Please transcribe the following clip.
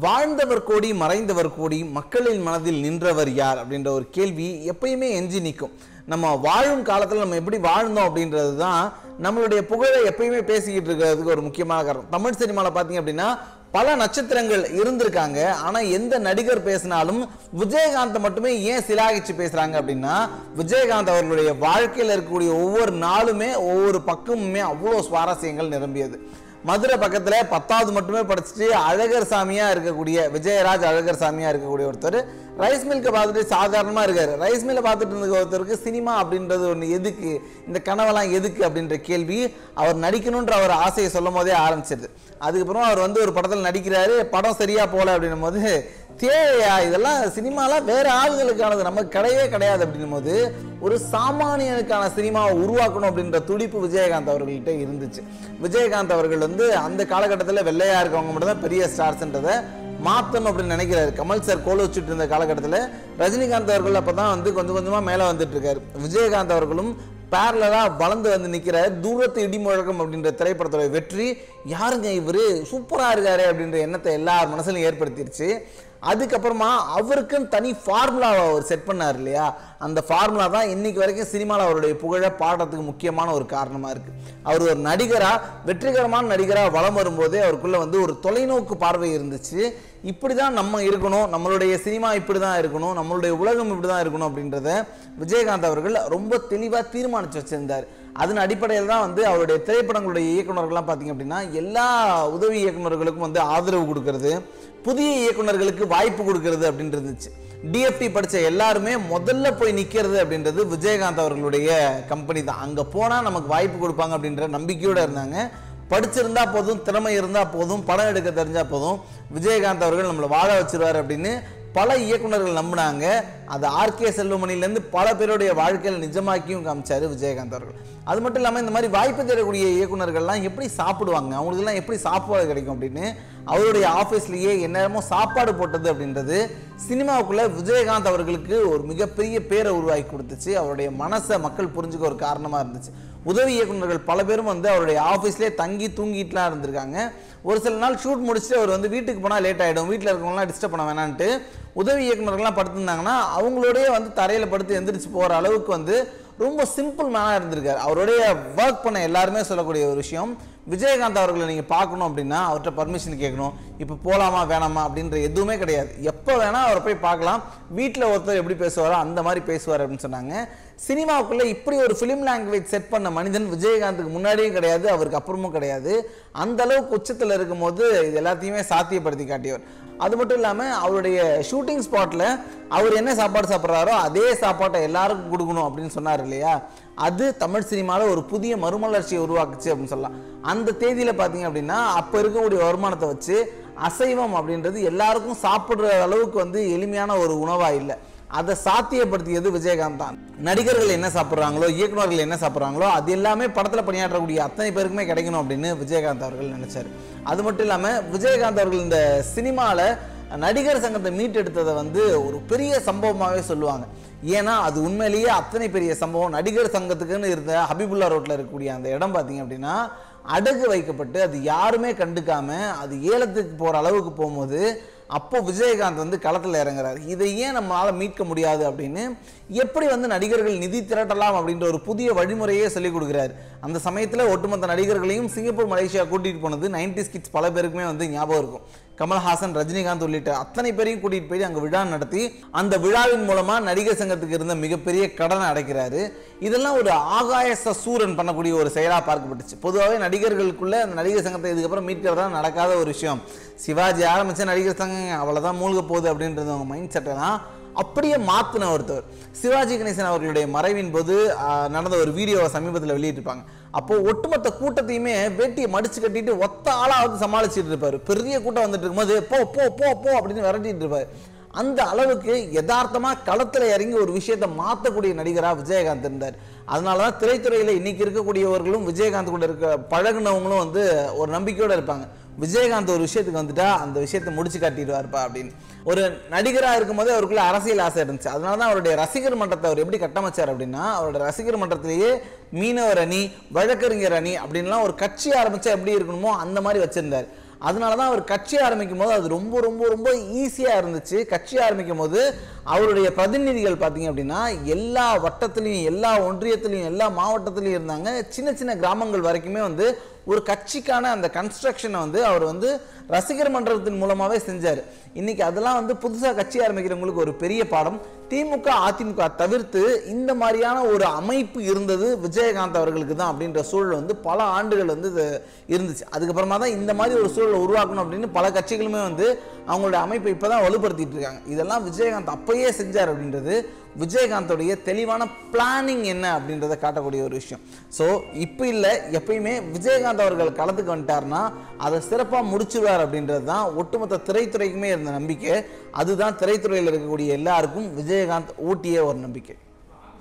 வாழ்ந்தவர் கோடி மறைந்தவர் கோடி மக்களின் மனதில் நின்றவர் யார் அப்படின்ற ஒரு கேள்வி எப்பயுமே எஞ்சி நிற்கும் நம்ம வாழும் காலத்தில் நம்ம எப்படி வாழ்ந்தோம் அப்படின்றது தான் நம்மளுடைய புகழை எப்பயுமே பேசிக்கிட்டு இருக்கிறதுக்கு ஒரு முக்கியமான காரணம் தமிழ் சினிமாவில் பார்த்தீங்க அப்படின்னா பல நட்சத்திரங்கள் இருந்திருக்காங்க ஆனால் எந்த நடிகர் பேசினாலும் விஜயகாந்த் மட்டுமே ஏன் சிலாகிச்சு பேசுகிறாங்க அப்படின்னா விஜயகாந்த் அவர்களுடைய வாழ்க்கையில் இருக்கக்கூடிய ஒவ்வொரு நாளுமே ஒவ்வொரு பக்கமுமே அவ்வளோ சுவாரஸ்யங்கள் நிரம்பியது மதுரை பக்கத்தில் பத்தாவது மட்டுமே படிச்சுட்டு அழகர் சாமியாக இருக்கக்கூடிய விஜயராஜ் அழகர் சாமியாக இருக்கக்கூடிய ஒருத்தர் ரைஸ் மில்கை பார்த்துட்டு சாதாரணமாக இருக்கார் ரைஸ் மில்லை பார்த்துட்டு இருந்த ஒருத்தருக்கு சினிமா அப்படின்றது ஒன்று எதுக்கு இந்த கனவெல்லாம் எதுக்கு அப்படின்ற கேள்வி அவர் நடிக்கணுன்ற அவர் ஆசையை சொல்லும் போதே ஆரம்பிச்சிருது அதுக்கப்புறம் அவர் வந்து ஒரு படத்தில் நடிக்கிறாரு படம் சரியாக போகல அப்படின்னும் போது தேவையா இதெல்லாம் சினிமாலாம் வேற ஆளுகளுக்கானது நமக்கு கிடையவே கிடையாது அப்படின்னும் போது ஒரு சாமானியனுக்கான சினிமாவை உருவாக்கணும் அப்படின்ற துடிப்பு விஜயகாந்த் அவர்கள்ட்ட இருந்துச்சு விஜயகாந்த் அவர்கள் வந்து அந்த காலகட்டத்தில் வெள்ளையா இருக்கவங்க மட்டும் தான் பெரிய ஸ்டார்ஸ்ன்றதை மாற்றணும் அப்படின்னு நினைக்கிறாரு கமல் சார் கோல வச்சுட்டு இருந்த காலகட்டத்தில் ரஜினிகாந்த் அவர்கள் அப்போ தான் வந்து கொஞ்சம் கொஞ்சமாக மேலே வந்துட்டு இருக்காரு விஜயகாந்த் அவர்களும் பேரலாக வளர்ந்து வந்து நிற்கிறார் தூரத்து இடி முழக்கம் அப்படின்ற திரைப்படத்தோட வெற்றி யாருங்க இவர் சூப்பராக இருக்காரு அப்படின்ற எண்ணத்தை எல்லார் மனசுலையும் ஏற்படுத்திடுச்சு அதுக்கப்புறமா அவருக்குன்னு தனி ஃபார்முலாவை அவர் செட் பண்ணார் இல்லையா அந்த ஃபார்முலா தான் இன்னைக்கு வரைக்கும் சினிமாவில் அவருடைய புகழை பாடுறதுக்கு முக்கியமான ஒரு காரணமாக இருக்குது அவர் ஒரு நடிகராக வெற்றிகரமான நடிகராக வலம் வரும்போதே அவருக்குள்ள வந்து ஒரு தொலைநோக்கு பார்வை இருந்துச்சு இப்படி தான் நம்ம இருக்கணும் நம்மளுடைய சினிமா இப்படி தான் இருக்கணும் நம்மளுடைய உலகம் இப்படி தான் இருக்கணும் அப்படின்றத விஜயகாந்த் அவர்கள் ரொம்ப தெளிவாக தீர்மானித்து வச்சிருந்தார் அதன் அடிப்படையில் தான் வந்து அவருடைய திரைப்படங்களுடைய இயக்குனர்கள்லாம் பார்த்தீங்க அப்படின்னா எல்லா உதவி இயக்குனர்களுக்கும் வந்து ஆதரவு கொடுக்கறது புதிய இயக்குனர்களுக்கு வாய்ப்பு கொடுக்கறது அப்படின்றது இருந்துச்சு டிஎஃப்டி படித்த எல்லாருமே முதல்ல போய் நிற்கிறது அப்படின்றது விஜயகாந்த் அவர்களுடைய கம்பெனி தான் அங்கே போனால் நமக்கு வாய்ப்பு கொடுப்பாங்க அப்படின்ற நம்பிக்கையோடு இருந்தாங்க படிச்சிருந்தா போதும் திறமை இருந்தால் போதும் படம் எடுக்க தெரிஞ்சால் போதும் விஜயகாந்த் அவர்கள் நம்மளை வாழ வச்சிருவார் அப்படின்னு பல இயக்குனர்கள் நம்பினாங்க அது ஆர்கே செல்வமணிலேருந்து பல பேருடைய வாழ்க்கையில் நிஜமாக்கியும் காமிச்சாரு விஜயகாந்த் அவர்கள் அது மட்டும் இல்லாமல் இந்த மாதிரி வாய்ப்பு தரக்கூடிய இயக்குனர்கள்லாம் எப்படி சாப்பிடுவாங்க அவங்களுக்குலாம் எப்படி சாப்பாடு கிடைக்கும் அப்படின்னு அவருடைய ஆஃபீஸ்லேயே எந்நேரமும் சாப்பாடு போட்டது அப்படின்றது சினிமாவுக்குள்ள விஜயகாந்த் அவர்களுக்கு ஒரு மிகப்பெரிய பேரை உருவாக்கி கொடுத்துச்சு அவருடைய மனசை மக்கள் புரிஞ்சுக்க ஒரு காரணமாக இருந்துச்சு உதவி இயக்குனர்கள் பல பேரும் வந்து அவருடைய ஆஃபீஸ்லேயே தங்கி தூங்கிட்டுலாம் இருந்திருக்காங்க ஒரு சில நாள் ஷூட் முடிச்சுட்டு அவர் வந்து வீட்டுக்கு போனால் லேட் ஆகிடும் வீட்டில் இருக்கவங்களாம் டிஸ்டர்ப் பண்ண வேணான்ட்டு உதவி இயக்குனர்கள்லாம் படுத்திருந்தாங்கன்னா அவங்களோடய வந்து தரையில் படுத்து எந்திரிச்சு போகிற அளவுக்கு வந்து ரொம்ப சிம்பிள் மேனாக இருந்திருக்காரு அவருடைய ஒர்க் பண்ண எல்லாருமே சொல்லக்கூடிய ஒரு விஷயம் விஜயகாந்த் அவர்களை நீங்கள் பார்க்கணும் அப்படின்னா அவர்கிட்ட பர்மிஷன் கேட்கணும் இப்போ போகலாமா வேணாமா அப்படின்ற எதுவுமே கிடையாது எப்போ வேணால் அவரை போய் பார்க்கலாம் வீட்டில் ஒருத்தர் எப்படி பேசுவாரோ அந்த மாதிரி பேசுவார் அப்படின்னு சொன்னாங்க சினிமாவுக்குள்ளே இப்படி ஒரு ஃபிலிம் லாங்குவேஜ் செட் பண்ண மனிதன் விஜயகாந்துக்கு முன்னாடியும் கிடையாது அவருக்கு அப்புறமும் கிடையாது அந்த அளவுக்கு உச்சத்தில் இருக்கும்போது இது எல்லாத்தையுமே சாத்தியப்படுத்தி காட்டியவர் அது மட்டும் இல்லாமல் அவருடைய ஷூட்டிங் ஸ்பாட்டில் அவர் என்ன சாப்பாடு சாப்பிட்றாரோ அதே சாப்பாட்டை எல்லாருக்கும் கொடுக்கணும் அப்படின்னு சொன்னார் இல்லையா அது தமிழ் சினிமாவில் ஒரு புதிய மறுமலர்ச்சியை உருவாக்குச்சு அப்படின்னு சொல்லலாம் அந்த தேதியில் பார்த்தீங்க அப்படின்னா அப்போ இருக்கக்கூடிய வருமானத்தை வச்சு அசைவம் அப்படின்றது எல்லாருக்கும் சாப்பிட்ற அளவுக்கு வந்து எளிமையான ஒரு உணவாக இல்லை அதை சாத்தியப்படுத்தியது விஜயகாந்த் தான் நடிகர்கள் என்ன சாப்பிட்றாங்களோ இயக்குனர்கள் என்ன சாப்பிட்றாங்களோ அது எல்லாமே படத்தில் பணியாற்றக்கூடிய அத்தனை பேருக்குமே கிடைக்கணும் அப்படின்னு விஜயகாந்த் அவர்கள் நினைச்சார் அது மட்டும் இல்லாமல் விஜயகாந்த் அவர்கள் இந்த சினிமாவில் நடிகர் சங்கத்தை மீட்டெடுத்ததை வந்து ஒரு பெரிய சம்பவமாகவே சொல்லுவாங்க ஏன்னா அது உண்மையிலேயே அத்தனை பெரிய சம்பவம் நடிகர் சங்கத்துக்குன்னு இருந்த ஹபிபுல்லா ரோட்டில் இருக்கக்கூடிய அந்த இடம் பார்த்தீங்க அப்படின்னா அடகு வைக்கப்பட்டு அது யாருமே கண்டுக்காம அது ஏலத்துக்கு போகிற அளவுக்கு போகும்போது அப்போ விஜயகாந்த் வந்து களத்தில் இறங்குறாரு இதை ஏன் நம்மளால் மீட்க முடியாது அப்படின்னு எப்படி வந்து நடிகர்கள் நிதி திரட்டலாம் அப்படின்ற ஒரு புதிய வழிமுறையே சொல்லிக் கொடுக்குறாரு அந்த சமயத்தில் ஒட்டுமொத்த நடிகர்களையும் சிங்கப்பூர் மலேசியா கூட்டிகிட்டு போனது நைன்டி கிட்ஸ் பல பேருக்குமே வந்து ஞாபகம் இருக்கும் கமல்ஹாசன் ரஜினிகாந்த் உள்ளிட்ட அத்தனை பேரையும் கூட்டிகிட்டு போய் அங்கே விழா நடத்தி அந்த விழாவின் மூலமாக நடிகர் சங்கத்துக்கு இருந்த மிகப்பெரிய கடனை அடைக்கிறாரு இதெல்லாம் ஒரு ஆகாய சூரன் பண்ணக்கூடிய ஒரு செயலாக பார்க்கப்பட்டுச்சு பொதுவாகவே நடிகர்களுக்குள்ள அந்த நடிகர் சங்கத்தை இதுக்கப்புறம் மீட்கிறதா நடக்காத ஒரு விஷயம் சிவாஜி ஆரம்பித்த நடிகர் சங்கம் அவ்வளோதான் மூழ்க போகுது அப்படின்றது அவங்க மைண்ட் செட்டெல்லாம் அப்படியே மாற்றின ஒருத்தர் சிவாஜி கணேசன் அவர்களுடைய மறைவின் போது ஆஹ், நடந்த ஒரு வீடியோவை சமீபத்தில் வெளியிட்டிருப்பாங்க அப்போ ஒட்டுமொத்த கூட்டத்தையுமே வேட்டியை மடிச்சு கட்டிட்டு ஒத்த ஆளா வந்து சமாளிச்சுட்டு இருப்பாரு பெரிய கூட்டம் வந்துட்டு இருக்கும்போது போ போ போ போ அப்படின்னு விரட்டிட்டு இருப்பாரு அந்த அளவுக்கு யதார்த்தமா களத்துல இறங்கி ஒரு விஷயத்தை மாற்றக்கூடிய நடிகரா விஜயகாந்த் இருந்தார் அதனால தான் திரைத்துறையில் இன்னைக்கு இருக்கக்கூடியவர்களும் விஜயகாந்த் கூட இருக்க பழகுனவங்களும் வந்து ஒரு நம்பிக்கையோட இருப்பாங்க விஜயகாந்த் ஒரு விஷயத்துக்கு வந்துட்டா அந்த விஷயத்தை முடிச்சு காட்டிடுவார்ப்பா அப்படின்னு ஒரு நடிகராக இருக்கும்போதே அவருக்குள்ள அரசியல் ஆசை இருந்துச்சு அதனால தான் அவருடைய ரசிகர் மன்றத்தை அவர் எப்படி கட்டமைச்சார் அப்படின்னா அவரோட ரசிகர் மன்றத்திலேயே மீனவர் அணி வழக்கறிஞர் அணி அப்படின்லாம் ஒரு கட்சி ஆரம்பிச்சா எப்படி இருக்கணுமோ அந்த மாதிரி வச்சிருந்தார் அதனால தான் அவர் கட்சி ஆரம்பிக்கும் போது அது ரொம்ப ரொம்ப ரொம்ப ஈஸியாக இருந்துச்சு கட்சி ஆரம்பிக்கும் போது அவருடைய பிரதிநிதிகள் பார்த்தீங்க அப்படின்னா எல்லா வட்டத்துலேயும் எல்லா ஒன்றியத்துலேயும் எல்லா மாவட்டத்துலேயும் இருந்தாங்க சின்ன சின்ன கிராமங்கள் வரைக்குமே வந்து ஒரு கட்சிக்கான அந்த கன்ஸ்ட்ரக்ஷனை வந்து அவர் வந்து ரசிகர் மன்றத்தின் மூலமாகவே செஞ்சார் இன்னைக்கு அதெல்லாம் வந்து புதுசாக கட்சி ஆரம்பிக்கிறவங்களுக்கு ஒரு பெரிய பாடம் திமுக அதிமுக தவிர்த்து இந்த மாதிரியான ஒரு அமைப்பு இருந்தது விஜயகாந்த் அவர்களுக்கு தான் அப்படின்ற சூழல் வந்து பல ஆண்டுகள் வந்து இது இருந்துச்சு அதுக்கப்புறமா தான் இந்த மாதிரி ஒரு சூழலை உருவாக்கணும் அப்படின்னு பல கட்சிகளுமே வந்து அவங்களுடைய அமைப்பை இப்போ தான் வலுப்படுத்திட்டு இருக்காங்க இதெல்லாம் விஜயகாந்த் அப்பயே செஞ்சார் அப்படின்றது விஜயகாந்தோடைய தெளிவான பிளானிங் என்ன அப்படின்றத காட்டக்கூடிய ஒரு விஷயம் ஸோ இப்போ இல்லை எப்பயுமே விஜயகாந்த் அவர்கள் களத்துக்கு வந்துட்டார்னா அதை சிறப்பாக முடிச்சிருவார் அப்படின்றது தான் ஒட்டுமொத்த திரைத்துறைக்குமே இருந்த நம்பிக்கை அதுதான் திரைத்துறையில் இருக்கக்கூடிய எல்லாருக்கும் விஜயகாந்த் ஊட்டிய ஒரு நம்பிக்கை